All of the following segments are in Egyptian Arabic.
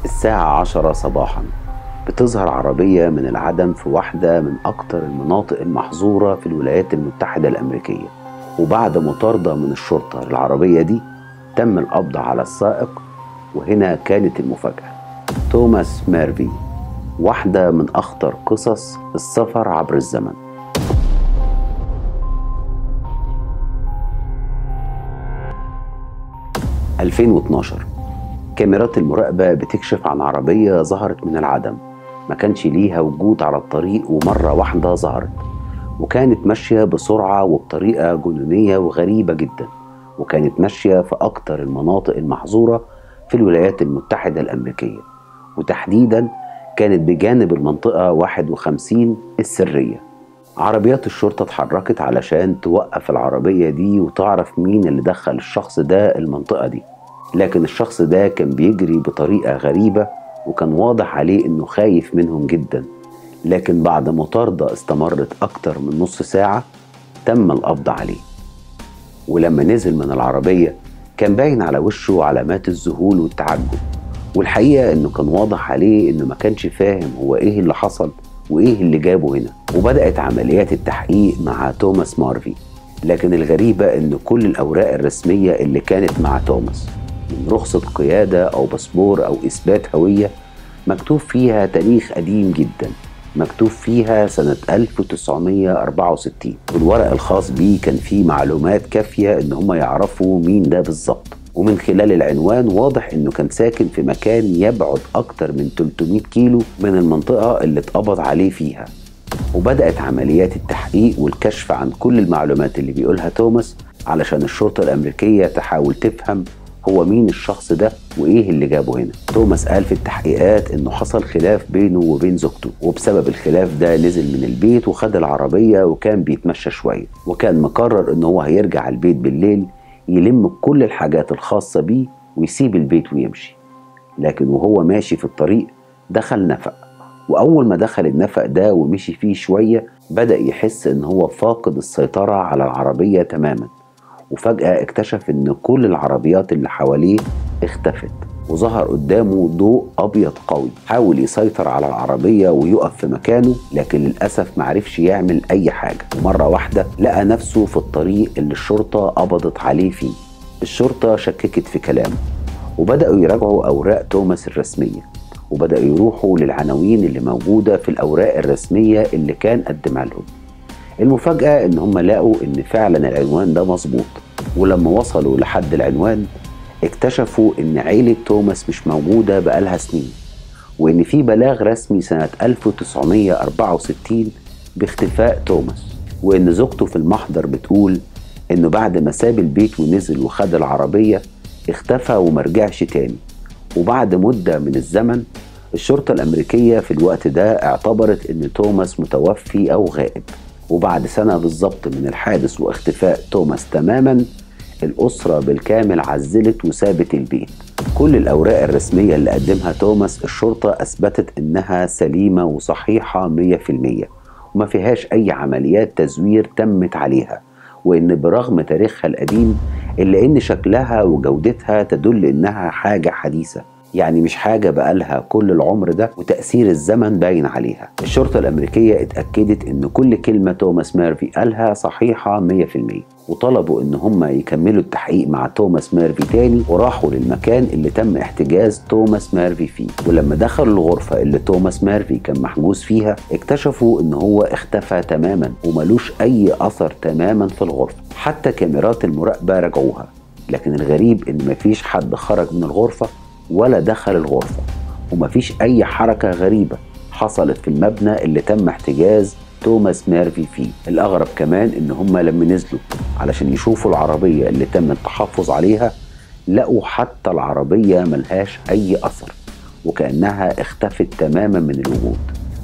الساعة عشرة صباحا بتظهر عربية من العدم في واحدة من أكتر المناطق المحظورة في الولايات المتحدة الأمريكية وبعد مطاردة من الشرطة للعربية دي تم القبض على السائق وهنا كانت المفاجأة توماس ميرفي واحدة من أخطر قصص السفر عبر الزمن (2012) كاميرات المراقبة بتكشف عن عربية ظهرت من العدم ما كانش ليها وجود على الطريق ومرة واحدة ظهرت وكانت ماشية بسرعة وبطريقة جنونية وغريبة جدا وكانت ماشية في أكتر المناطق المحظورة في الولايات المتحدة الأمريكية وتحديدا كانت بجانب المنطقة 51 السرية عربيات الشرطة اتحركت علشان توقف العربية دي وتعرف مين اللي دخل الشخص ده المنطقة دي لكن الشخص ده كان بيجري بطريقة غريبة وكان واضح عليه انه خايف منهم جدا لكن بعد مطاردة استمرت أكتر من نص ساعة تم القبض عليه ولما نزل من العربية كان باين على وشه علامات الذهول والتعجب والحقيقة انه كان واضح عليه انه ما كانش فاهم هو ايه اللي حصل وايه اللي جابه هنا وبدأت عمليات التحقيق مع توماس مارفي لكن الغريبة ان كل الاوراق الرسمية اللي كانت مع توماس من رخصة قيادة او باسبور او اثبات هوية مكتوب فيها تاريخ قديم جدا مكتوب فيها سنة 1964 والورق الخاص بيه كان فيه معلومات كافية ان هم يعرفوا مين ده بالظبط ومن خلال العنوان واضح انه كان ساكن في مكان يبعد اكتر من 300 كيلو من المنطقة اللي اتقبض عليه فيها وبدأت عمليات التحقيق والكشف عن كل المعلومات اللي بيقولها توماس علشان الشرطة الأمريكية تحاول تفهم هو مين الشخص ده وايه اللي جابه هنا توماس قال في التحقيقات انه حصل خلاف بينه وبين زوجته وبسبب الخلاف ده نزل من البيت وخد العربيه وكان بيتمشى شويه وكان مقرر ان هو هيرجع البيت بالليل يلم كل الحاجات الخاصه بيه ويسيب البيت ويمشي لكن وهو ماشي في الطريق دخل نفق واول ما دخل النفق ده ومشي فيه شويه بدا يحس ان هو فاقد السيطره على العربيه تماما وفجأة اكتشف إن كل العربيات اللي حواليه اختفت وظهر قدامه ضوء أبيض قوي حاول يسيطر على العربية ويقف في مكانه لكن للأسف معرفش يعمل أي حاجة ومرة واحدة لقى نفسه في الطريق اللي الشرطة قبضت عليه فيه الشرطة شككت في كلامه وبدأوا يراجعوا أوراق توماس الرسمية وبدأوا يروحوا للعناوين اللي موجودة في الأوراق الرسمية اللي كان قدمها لهم المفاجأة إن هم لقوا إن فعلا العنوان ده مظبوط ولما وصلوا لحد العنوان اكتشفوا إن عيلة توماس مش موجودة بقالها سنين وإن في بلاغ رسمي سنة 1964 باختفاء توماس وإن زوجته في المحضر بتقول إنه بعد ما ساب البيت ونزل وخد العربية اختفى ومرجعش تاني وبعد مدة من الزمن الشرطة الأمريكية في الوقت ده اعتبرت إن توماس متوفي أو غائب وبعد سنة بالظبط من الحادث واختفاء توماس تماما الأسرة بالكامل عزلت وسابت البيت كل الأوراق الرسمية اللي قدمها توماس الشرطة أثبتت إنها سليمة وصحيحة 100% وما فيهاش أي عمليات تزوير تمت عليها وإن برغم تاريخها القديم إلا إن شكلها وجودتها تدل إنها حاجة حديثة يعني مش حاجة بقالها كل العمر ده وتأثير الزمن باين عليها الشرطة الأمريكية اتأكدت إن كل كلمة توماس ميرفي قالها صحيحة 100% وطلبوا إن هم يكملوا التحقيق مع توماس ميرفي تاني وراحوا للمكان اللي تم احتجاز توماس ميرفي فيه ولما دخلوا الغرفة اللي توماس ميرفي كان محجوز فيها اكتشفوا إن هو اختفى تماما وملوش أي أثر تماما في الغرفة حتى كاميرات المراقبة رجعوها لكن الغريب إن مفيش حد خرج من الغرفة ولا دخل الغرفة ومفيش أي حركة غريبة حصلت في المبنى اللي تم احتجاز توماس ميرفي فيه الأغرب كمان إن هم لما نزلوا علشان يشوفوا العربية اللي تم التحفظ عليها لقوا حتى العربية ملهاش أي أثر وكأنها اختفت تماما من الوجود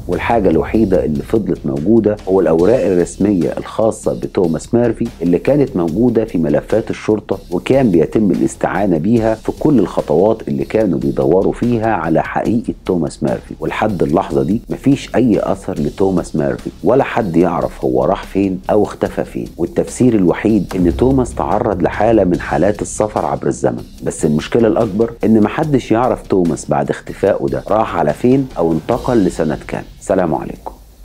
والحاجة الوحيدة اللي فضلت موجودة هو الأوراق الرسمية الخاصة بتوماس ميرفي اللي كانت موجودة في ملفات الشرطة وكان بيتم الاستعانة بيها في كل الخطوات اللي كانوا بيدوروا فيها على حقيقة توماس ميرفي ولحد اللحظة دي مفيش أي أثر لتوماس ميرفي ولا حد يعرف هو راح فين أو اختفى فين والتفسير الوحيد إن توماس تعرض لحالة من حالات السفر عبر الزمن بس المشكلة الأكبر إن محدش يعرف توماس بعد اختفائه ده راح على فين أو انتقل لسنة كام سلام عليكم